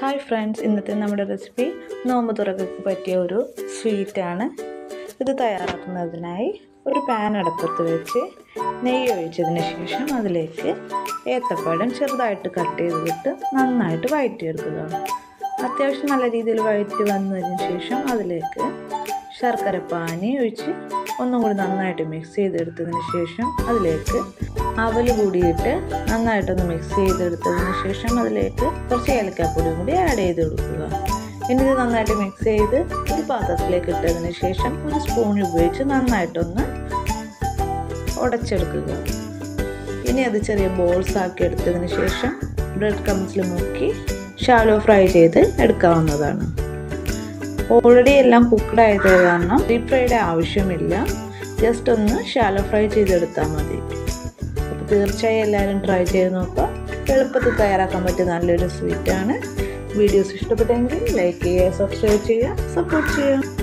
hi friends ഇന്നത്തെ നമ്മുടെ recipe നോമ്പ് തുറക്കൾക്ക് പറ്റിയ ഒരു സ്വീറ്റാണ് ഇത് തയ്യാറാക്കുന്നതിനായി ഒരു പാൻ അടുപ്പത്ത് വെച്ച് നെയ്യ് ഒഴിച്ചതിന് ശേഷം അതിലേക്ക് ഏത്തപ്പഴം ചെറുതായിട്ട് കട്ട് ചെയ്തിട്ട് നന്നായിട്ട് വഴറ്റിയെടുക്കുക അത്യാവശ്യം നല്ല രീതിയിൽ വഴറ്റി വന്നതിന് ശേഷം അതിലേക്ക് ശർക്കര പാനി ഒഴിച്ച് ഒന്നും കൂടി നന്നായിട്ട് മിക്സ് ചെയ്തെടുത്തതിന് ശേഷം അതിലേക്ക് അവൽ കൂടിയിട്ട് നന്നായിട്ടൊന്ന് മിക്സ് ചെയ്തെടുത്തതിന് ശേഷം അതിലേക്ക് കുറച്ച് ഏലക്കാപ്പൊടിയും കൂടി ആഡ് ചെയ്ത് കൊടുക്കുക ഇനി ഇത് നന്നായിട്ട് മിക്സ് ചെയ്ത് ഒരു പാത്രത്തിലേക്ക് ഇട്ടതിന് ശേഷം ഒരു സ്പൂൺ ഉപയോഗിച്ച് നന്നായിട്ടൊന്ന് ഉടച്ചെടുക്കുക ഇനി അത് ചെറിയ ബോൾസ് ആക്കി എടുത്തതിന് ശേഷം ബ്രെഡ് ക്രംസിൽ മുക്കി ഷാലോ ഫ്രൈ ചെയ്ത് എടുക്കാവുന്നതാണ് ഓൾറെഡി എല്ലാം കുക്ക്ഡ് ആയത് കാരണം ഡീപ് ഫ്രൈഡ് ആവശ്യമില്ല ജസ്റ്റ് ഒന്ന് ഷാലോ ഫ്രൈ ചെയ്തെടുത്താൽ മതി അപ്പോൾ തീർച്ചയായും എല്ലാവരും ട്രൈ ചെയ്ത് നോക്കുക എളുപ്പത്തിൽ തയ്യാറാക്കാൻ പറ്റിയ നല്ലൊരു സ്വീറ്റാണ് വീഡിയോസ് ഇഷ്ടപ്പെട്ടെങ്കിൽ ലൈക്ക് ചെയ്യുക സബ്സ്ക്രൈബ് ചെയ്യുക സപ്പോർട്ട് ചെയ്യുക